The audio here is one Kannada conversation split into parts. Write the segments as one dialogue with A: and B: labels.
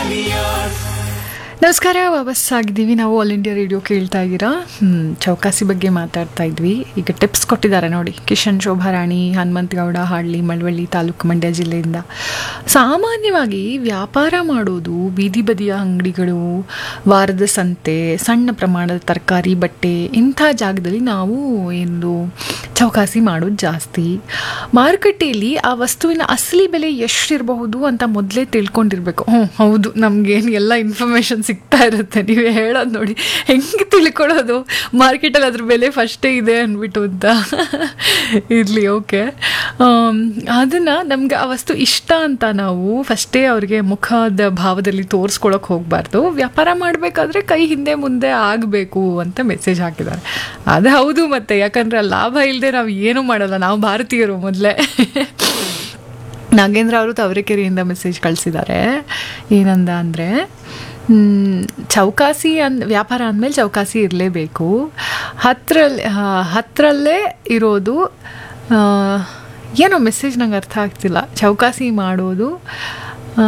A: ನಮಸ್ಕಾರ ವಾಪಸ್ ಆಗಿದ್ದೀವಿ ನಾವು ಆಲ್ ಇಂಡಿಯಾ ರೇಡಿಯೋ ಕೇಳ್ತಾ ಇದ್ದೀರಾ ಹ್ಮ್, ಚೌಕಾಸಿ ಬಗ್ಗೆ ಮಾತಾಡ್ತಾ ಇದ್ವಿ ಈಗ ಟಿಪ್ಸ್ ಕೊಟ್ಟಿದ್ದಾರೆ ನೋಡಿ ಕಿಶನ್ ಶೋಭಾರಾಣಿ ಹನುಮಂತಗೌಡ ಹಾಳ್ಳಿ ಮಳವಳ್ಳಿ ತಾಲೂಕು ಮಂಡ್ಯ ಜಿಲ್ಲೆಯಿಂದ ಸಾಮಾನ್ಯವಾಗಿ ವ್ಯಾಪಾರ ಮಾಡೋದು ಬೀದಿ ಬದಿಯ ಅಂಗಡಿಗಳು ವಾರದ ಸಂತೆ ಸಣ್ಣ ಪ್ರಮಾಣದ ತರಕಾರಿ ಬಟ್ಟೆ ಇಂಥ ಜಾಗದಲ್ಲಿ ನಾವು ಎಂದು ಚೌಕಾಸಿ ಮಾಡೋದು ಜಾಸ್ತಿ ಮಾರುಕಟ್ಟೆಯಲ್ಲಿ ಆ ವಸ್ತುವಿನ ಅಸಲಿ ಬೆಲೆ ಎಷ್ಟಿರಬಹುದು ಅಂತ ಮೊದಲೇ ತಿಳ್ಕೊಂಡಿರ್ಬೇಕು ಹ್ಞೂ ಹೌದು ನಮಗೇನು ಎಲ್ಲ ಇನ್ಫಾರ್ಮೇಷನ್ ಸಿಗ್ತಾ ಇರುತ್ತೆ ನೀವು ಹೇಳೋದು ನೋಡಿ ಹೆಂಗೆ ತಿಳ್ಕೊಳ್ಳೋದು ಮಾರ್ಕೆಟಲ್ಲಿ ಅದ್ರ ಬೆಲೆ ಫಸ್ಟೇ ಇದೆ ಅಂದ್ಬಿಟ್ಟು ಅಂತ ಇರಲಿ ಓಕೆ ಅದನ್ನು ನಮ್ಗೆ ಆ ವಸ್ತು ಇಷ್ಟ ಅಂತ ನಾವು ಫಸ್ಟೇ ಅವ್ರಿಗೆ ಮುಖದ ಭಾವದಲ್ಲಿ ತೋರಿಸ್ಕೊಳಕ್ಕೆ ಹೋಗಬಾರ್ದು ವ್ಯಾಪಾರ ಮಾಡಬೇಕಾದ್ರೆ ಕೈ ಹಿಂದೆ ಮುಂದೆ ಆಗಬೇಕು ಅಂತ ಮೆಸೇಜ್ ಹಾಕಿದ್ದಾರೆ ಅದು ಹೌದು ಮತ್ತೆ ಯಾಕಂದ್ರೆ ಲಾಭ ಇಲ್ಲದೆ ನಾವು ಏನೂ ಮಾಡಲ್ಲ ನಾವು ಭಾರತೀಯರು ಮೊದಲೇ ನಾಗೇಂದ್ರ ಅವರು ತವರೆಕೆರೆಯಿಂದ ಮೆಸೇಜ್ ಕಳಿಸಿದ್ದಾರೆ ಏನಂದ ಅಂದರೆ ಚೌಕಾಸಿ ಅನ್ ವ್ಯಾಪಾರ ಅಂದಮೇಲೆ ಚೌಕಾಸಿ ಇರಲೇಬೇಕು ಹತ್ತರಲ್ಲಿ ಹತ್ತರಲ್ಲೇ ಇರೋದು ಆ, ಏನೋ ಮೆಸೇಜ್ ನಂಗೆ ಅರ್ಥ ಆಗ್ತಿಲ್ಲ ಚೌಕಾಸಿ ಮಾಡೋದು ಆ,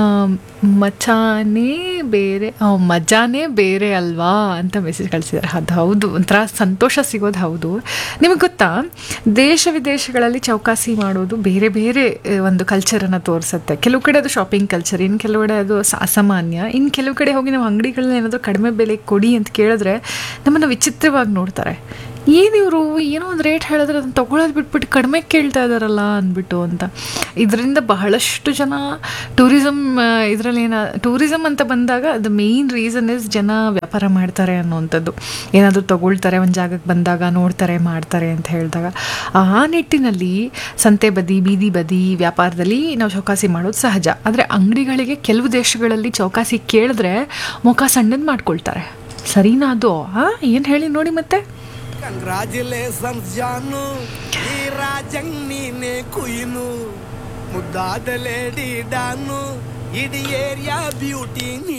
A: ಮಚಾನೇ ಬೇರೆ ಆ, ಮಜಾನೇ ಬೇರೆ ಅಲ್ವಾ ಅಂತ ಮೆಸೇಜ್ ಕಳಿಸಿದ್ದಾರೆ ಅದು ಹೌದು ಒಂಥರ ಸಂತೋಷ ಸಿಗೋದು ಹೌದು ನಿಮಗೆ ಗೊತ್ತಾ ದೇಶ ವಿದೇಶಗಳಲ್ಲಿ ಚೌಕಾಸಿ ಮಾಡೋದು ಬೇರೆ ಬೇರೆ ಆ, ಒಂದು ಕಲ್ಚರನ್ನು ತೋರಿಸುತ್ತೆ ಕೆಲವು ಕಡೆ ಅದು ಶಾಪಿಂಗ್ ಕಲ್ಚರ್ ಇನ್ನು ಕೆಲವು ಕಡೆ ಅದು ಸ- ಅಸಾಮಾನ್ಯ ಇನ್ನು ಕೆಲವು ಕಡೆ ಹೋಗಿ ನಾವು ಅಂಗಡಿಗಳನ್ನ ಏನಾದರೂ ಕಡಿಮೆ ಬೆಲೆ ಕೊಡಿ ಅಂತ ಕೇಳಿದ್ರೆ ನಮ್ಮನ್ನು ವಿಚಿತ್ರವಾಗಿ ನೋಡ್ತಾರೆ ಏನು ಇವರು ಏನೋ ಒಂದು ರೇಟ್ ಹೇಳಿದ್ರೆ ಅದನ್ನು ತೊಗೊಳೋದು ಬಿಟ್ಬಿಟ್ಟು ಕಡಿಮೆ ಕೇಳ್ತಾ ಇದ್ದಾರಲ್ಲ ಅಂದ್ಬಿಟ್ಟು ಅಂತ ಇದರಿಂದ ಬಹಳಷ್ಟು ಜನ ಟೂರಿಸಮ್ ಇದರಲ್ಲಿ ಏನ ಟೂರಿಸಮ್ ಅಂತ ಬಂದಾಗ ಅದು ಮೇಯ್ನ್ ರೀಸನ್ ಇಸ್ ಜನ ವ್ಯಾಪಾರ ಮಾಡ್ತಾರೆ ಅನ್ನುವಂಥದ್ದು ಏನಾದರೂ ತಗೊಳ್ತಾರೆ ಒಂದು ಜಾಗಕ್ಕೆ ಬಂದಾಗ ನೋಡ್ತಾರೆ ಮಾಡ್ತಾರೆ ಅಂತ ಹೇಳಿದಾಗ ಆ ನಿಟ್ಟಿನಲ್ಲಿ ಸಂತೆ ಬದಿ ಬೀದಿ ಬದಿ ವ್ಯಾಪಾರದಲ್ಲಿ ನಾವು ಚೌಕಾಸಿ ಮಾಡೋದು ಸಹಜ ಆದರೆ ಅಂಗಡಿಗಳಿಗೆ ಕೆಲವು ದೇಶಗಳಲ್ಲಿ ಚೌಕಾಸಿ ಕೇಳಿದ್ರೆ ಮುಖ ಸಣ್ಣದು ಮಾಡ್ಕೊಳ್ತಾರೆ ಸರಿನಾ ಅದು ಹಾಂ ಏನು ಹೇಳಿ ನೋಡಿ ಮತ್ತೆ
B: ಕಂಗ್ರಾಚುಲೇಷನ್ಸ್ ಜಾನು ಈ ರಾಜಂಗ್ ನೀನೆ ಕುಯ್ನು ಮುದ್ದಾದ ಲೇಡಿ ಡಾನು ಇಡೀ ಏರಿಯಾ ಬ್ಯೂಟಿ